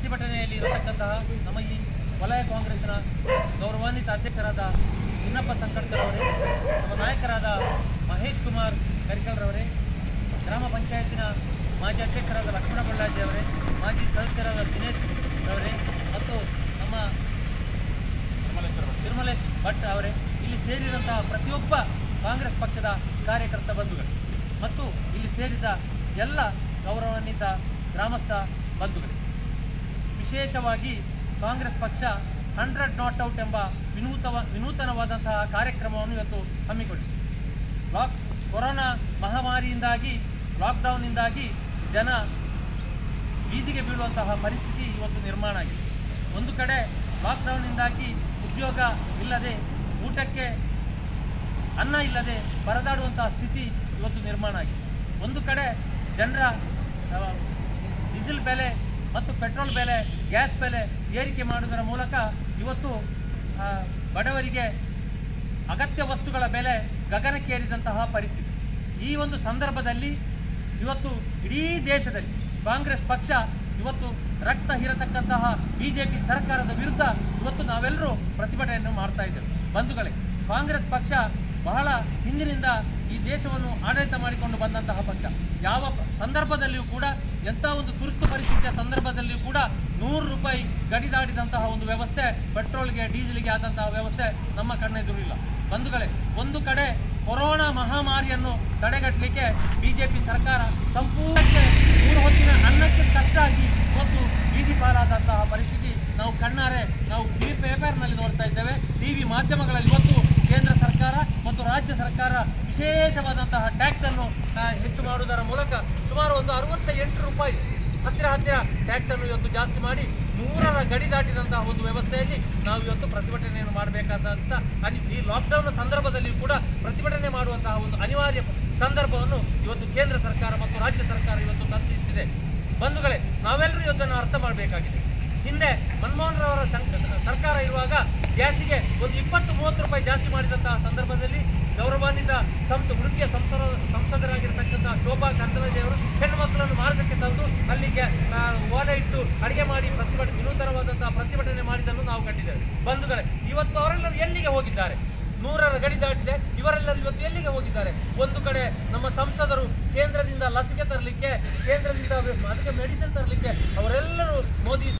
ಪ್ರತಿಭಟನೆಯಲ್ಲಿ ಇರತಕ್ಕಂತಹ ನಮ್ಮ ಈ ವಲಯ ಕಾಂಗ್ರೆಸ್ನ ಗೌರವಾನ್ವಿತ ಅಧ್ಯಕ್ಷರಾದ ಚಿನ್ನಪ್ಪ ಸಂಕಡ್ಕರವರೇ ನಮ್ಮ ನಾಯಕರಾದ ಮಹೇಶ್ ಕುಮಾರ್ ಕರಿಕಲ್ರವರೇ ಗ್ರಾಮ ಪಂಚಾಯತಿನ ಮಾಜಿ ಅಧ್ಯಕ್ಷರಾದ ಲಕ್ಷ್ಮಣ ಬಳ್ಳಾಜಿ ಅವರೇ ಮಾಜಿ ಸದಸ್ಯರಾದ ದಿನೇಶ್ ಅವರೇ ಮತ್ತು ನಮ್ಮ ತಿರುಮಲೇಶ್ ಭಟ್ ಅವರೇ ಇಲ್ಲಿ ಸೇರಿದಂತಹ ಪ್ರತಿಯೊಬ್ಬ ಕಾಂಗ್ರೆಸ್ ಪಕ್ಷದ ಕಾರ್ಯಕರ್ತ ಬಂಧುಗಳು ಮತ್ತು ಇಲ್ಲಿ ಸೇರಿದ ಎಲ್ಲ ಗೌರವಾನ್ವಿತ ಗ್ರಾಮಸ್ಥ ಬಂಧುಗಳು ವಿಶೇಷವಾಗಿ ಕಾಂಗ್ರೆಸ್ ಪಕ್ಷ ಹಂಡ್ರೆಡ್ ನಾಟ್ ಔಟ್ ಎಂಬ ವಿನೂತವ ವಿನೂತನವಾದಂತಹ ಕಾರ್ಯಕ್ರಮವನ್ನು ಇವತ್ತು ಹಮ್ಮಿಕೊಂಡಿದೆ ಲಾಕ್ ಕೊರೋನಾ ಮಹಾಮಾರಿಯಿಂದಾಗಿ ಲಾಕ್ಡೌನ್ನಿಂದಾಗಿ ಜನ ಬೀದಿಗೆ ಬೀಳುವಂತಹ ಪರಿಸ್ಥಿತಿ ಇವತ್ತು ನಿರ್ಮಾಣ ಆಗಿದೆ ಒಂದು ಕಡೆ ಲಾಕ್ಡೌನ್ನಿಂದಾಗಿ ಉದ್ಯೋಗ ಇಲ್ಲದೆ ಊಟಕ್ಕೆ ಅನ್ನ ಇಲ್ಲದೆ ಪರದಾಡುವಂತಹ ಸ್ಥಿತಿ ಇವತ್ತು ನಿರ್ಮಾಣ ಆಗಿದೆ ಒಂದು ಕಡೆ ಜನರ ಆ, ಡೀಸೆಲ್ ಬೆಲೆ ಮತ್ತು ಪೆಟ್ರೋಲ್ ಬೆಲೆ ಗ್ಯಾಸ್ ಬೆಲೆ ಏರಿಕೆ ಮಾಡುವುದರ ಮೂಲಕ ಇವತ್ತು ಆ, ಬಡವರಿಗೆ ಅಗತ್ಯ ವಸ್ತುಗಳ ಬೆಲೆ ಗಗನಕ್ಕೇರಿದಂತಹ ಪರಿಸ್ಥಿತಿ ಈ ಒಂದು ಸಂದರ್ಭದಲ್ಲಿ ಇವತ್ತು ಇಡೀ ದೇಶದಲ್ಲಿ ಕಾಂಗ್ರೆಸ್ ಪಕ್ಷ ಇವತ್ತು ರಕ್ತ ಹೀರತಕ್ಕಂತಹ ಬಿಜೆಪಿ ಸರ್ಕಾರದ ವಿರುದ್ಧ ಇವತ್ತು ನಾವೆಲ್ಲರೂ ಪ್ರತಿಭಟನೆಯನ್ನು ಮಾಡ್ತಾ ಇದ್ದೇವೆ ಬಂಧುಗಳೇ ಕಾಂಗ್ರೆಸ್ ಪಕ್ಷ ಬಹಳ ಹಿಂದಿನಿಂದ ಈ ದೇಶವನ್ನು ಆಡಳಿತ ಮಾಡಿಕೊಂಡು ಬಂದಂತಹ ಪಕ್ಷ ಯಾವ ಸಂದರ್ಭದಲ್ಲಿಯೂ ಕೂಡ ಎಂಥ ಒಂದು ತುರ್ತು ಪರಿಸ್ಥಿತಿಯ ಸಂದರ್ಭದಲ್ಲಿಯೂ ಕೂಡ ನೂರು ರೂಪಾಯಿ ಗಡಿ ದಾಟಿದಂತಹ ಒಂದು ವ್ಯವಸ್ಥೆ ಪೆಟ್ರೋಲ್ಗೆ ಡೀಸೆಲ್ಗೆ ಆದಂತಹ ವ್ಯವಸ್ಥೆ ನಮ್ಮ ಕಣ್ಣೆದುರಿಲ್ಲ ಬಂಧುಗಳೇ ಒಂದು ಕಡೆ ಕೊರೋನಾ ಮಹಾಮಾರಿಯನ್ನು ತಡೆಗಟ್ಟಲಿಕ್ಕೆ ಬಿಜೆಪಿ ಸರ್ಕಾರ ಸಂಪೂರ್ಣಕ್ಕೆ ಮೂರು ಹೊತ್ತಿನ ಅನ್ನಕ್ಕೆ ಕಷ್ಟ ಆಗಿ ಇವತ್ತು ಬೀದಿ ಪಾಲಾದಂತಹ ಪರಿಸ್ಥಿತಿ ನಾವು ಕಣ್ಣಾರೆ ನಾವು ಈ ಪೇಪರ್ನಲ್ಲಿ ನೋಡ್ತಾ ಇದ್ದೇವೆ ಟಿವಿ ಮಾಧ್ಯಮಗಳಲ್ಲಿ ಇವತ್ತು ಕೇಂದ್ರ ಸರ್ಕಾರ ಮತ್ತು ರಾಜ್ಯ ಸರ್ಕಾರ ವಿಶೇಷವಾದಂತಹ ಟ್ಯಾಕ್ಸ್ ಅನ್ನು ಆ, ಹೆಚ್ಚು ಮಾಡುವುದರ ಮೂಲಕ ಸುಮಾರು ಒಂದು ಅರವತ್ತ ಎಂಟು ರೂಪಾಯಿ ಹತ್ತಿರ ಹತ್ತಿರ ಟ್ಯಾಕ್ಸ್ ಅನ್ನು ಇವತ್ತು ಜಾಸ್ತಿ ಮಾಡಿ ನೂರರ ಗಡಿ ದಾಟಿದಂತಹ ಒಂದು ವ್ಯವಸ್ಥೆಯಲ್ಲಿ ನಾವು ಇವತ್ತು ಪ್ರತಿಭಟನೆಯನ್ನು ಮಾಡಬೇಕಾದಂತ ಅನಿ ಈ ಲಾಕ್ಡೌನ್ ಸಂದರ್ಭದಲ್ಲಿ ಕೂಡ ಪ್ರತಿಭಟನೆ ಮಾಡುವಂತಹ ಒಂದು ಅನಿವಾರ್ಯ ಸಂದರ್ಭವನ್ನು ಇವತ್ತು ಕೇಂದ್ರ ಸರ್ಕಾರ ಮತ್ತು ರಾಜ್ಯ ಸರ್ಕಾರ ಇವತ್ತು ತಂದಿಟ್ಟಿದೆ ಬಂಧುಗಳೇ ನಾವೆಲ್ಲರೂ ಇವತ್ತನ್ನು ಅರ್ಥ ಮಾಡಬೇಕಾಗಿದೆ ಹಿಂದೆ ಮನಮೋಹನ್ ರವರ ಸಂಕ- ಸರ್ಕಾರ ಇರುವಾಗ ಗ್ಯಾಸಿಗೆ ಒಂದು ಇಪ್ಪತ್ತು ಮೂವತ್ತು ರೂಪಾಯಿ ಜಾಸ್ತಿ ಮಾಡಿದಂತಹ ಸಂದರ್ಭದಲ್ಲಿ ಗೌರವಾನ್ವಿತ ಸಂಸ ವೃತ್ತಿಯ ಸಂಸದ ಸಂಸದರಾಗಿರ್ತಕ್ಕಂತಹ ಶೋಭಾ ಕರಂದ್ಲಾಜೆ ಅವರು ಹೆಣ್ಣು ಮಕ್ಕಳನ್ನು ಮಾರ್ಗಕ್ಕೆ ತಂದು ಅಲ್ಲಿಗೆ ಆ, ಓಲೆ ಇಟ್ಟು ಅಡಿಗೆ ಮಾಡಿ ಪ್ರತಿಭಟನೆ ವಿನೂತನವಾದಂತಹ ಪ್ರತಿಭಟನೆ ಮಾಡಿದ್ದನ್ನು ನಾವು ಕಂಡಿದ್ದೇವೆ ಬಂಧುಗಳೇ ಇವತ್ತು ಅವರೆಲ್ಲರೂ ಎಲ್ಲಿಗೆ ಹೋಗಿದ್ದಾರೆ ನೂರರ ಗಡಿ ದಾಟಿದೆ ಇವರೆಲ್ಲರೂ ಇವತ್ತು ಎಲ್ಲಿಗೆ ಹೋಗಿದ್ದಾರೆ ಒಂದು ಕಡೆ ನಮ್ಮ ಸಂಸದರು ಕೇಂದ್ರದಿಂದ ಲಸಿಕೆ ತರಲಿಕ್ಕೆ ಕೇಂದ್ರದಿಂದ ಅದಕ್ಕೆ ಮೆಡಿಸಿನ್ ತರಲಿಕ್ಕೆ ಅವರೆಲ್ಲರೂ ಮೋದಿ